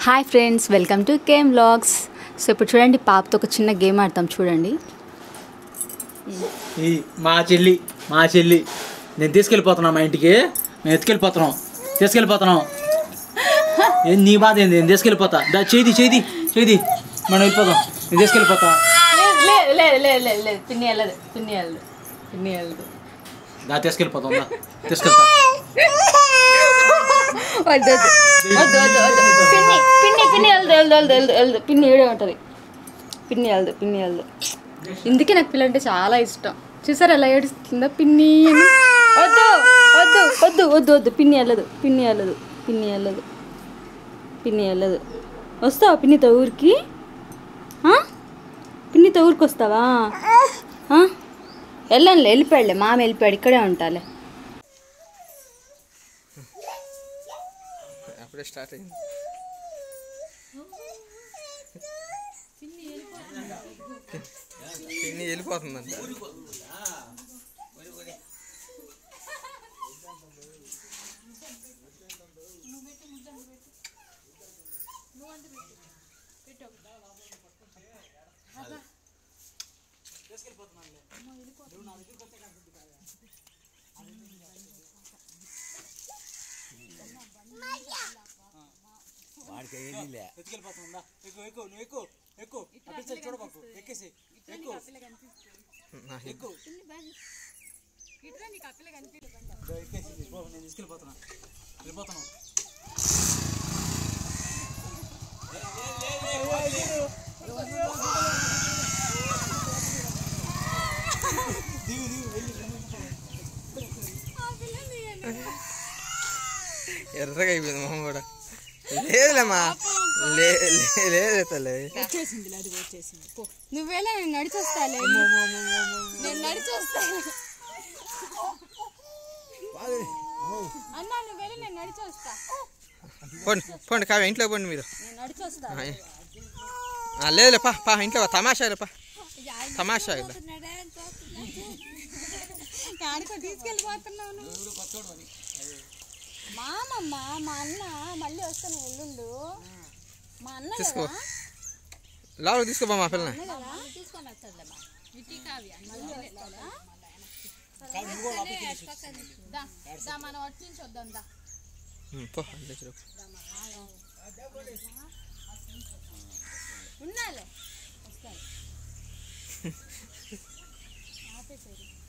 Hi friends welcome to కేమ్ vlogs so ఇప్పుడు చూడండి పాపతో ఒక చిన్న గేమ్ ఆడతాం చూడండి ఈ మా చెల్లి మా చెల్లి నేను తీసుకెళ్ళిపోతున్నా మా ఇంటికి మేము ఎత్తుకెళ్ళిపోతున్నాం తీసుకెళ్ళిపోతున్నాం ఏం నీ బాధ ఏంది నేను తీసుకెళ్ళిపోతా దా చేది చేది చేది మనం వెళ్ళిపోతాం నేను తీసుకెళ్ళిపోతా లేదు లేదు లేదు లేదు లేదు పిన్ని వెళ్ళదు పిన్ని వెళ్ళదు పిన్ని వెళ్ళదు దా తీసుకెళ్ళిపోతాం దా తీసుకెళ్తా వద్దు వద్దు వద్దు వద్దు వద్దు పిన్ని పిన్ని పిన్ని వెళ్ళదు వెళ్ళదు వెళ్ళదు వెళ్ళదు వెళ్ళదు పిన్ని ఏడే ఉంటుంది పిన్ని వెళ్ళదు పిన్ని వెళ్ళదు ఇందుకే నాకు పిల్ల అంటే చాలా ఇష్టం చూసారు ఎలా ఏడుస్తుందో పిన్ని అని వద్దు వద్దు వద్దు వద్దు వద్దు పిన్ని వెళ్ళదు పిన్ని వెళ్ళదు పిన్ని వెళ్ళదు పిన్ని వెళ్ళదు వస్తావా పిన్నితో ఊరికి ఆ? పిన్నితో ఊరికి వస్తావా ఆ? వెళ్ళండి వెళ్ళిపోయాడులే మామ వెళ్ళిపోయాడు ఇక్కడే ఉంటాలే అప్పుడే స్టార్ట్ అయింది పిన్ని వెళ్ళిపోతుందంట ఎత్తుకెళ్ళిపోతున్నాం దా ఎక్కువ ఎక్కువ నువ్వు ఎక్కువ ఎక్కువ అటు చూడబాకు ఎక్కేసి ఎక్కువ ఎక్కువ ఎక్కేసి పో, నేను తీసుకెళ్ళిపోతున్నా వెళ్ళిపోతున్నాం ఎర్రగా అయిపోయింది మొహం కూడా లేదులేమ్మా లే లే- లేదు తల్లి నువ్వేలా నేను నడిచొస్తాలే నేను నడిచొస్తా అన్నా నువ్వేలా నేను నడిచొస్తా పోండి పోండి కావ్య ఇంట్లో పోండి మీరు నేను నడిచొస్తా ఆ, ఆ, లేదులే పా పా ఇంట్లో పా, తమాషా పా తమాషా ఇలా ఆడుకో తీసుకెళ్ళిపోతున్నాను మామమ్మ మా అన్న మళ్ళీ వస్తాను ఎల్లుండు మా అన్న తీసుకో లోపలికి తీసుకోపా మా పిల్లని తీసుకొని వస్తుందమ్మా మనం వచ్చి నుంచి వద్దాం దా ఉమ్, పో అల్లే చూడు. ఉన్నాలే వస్తాను ఆపేసేది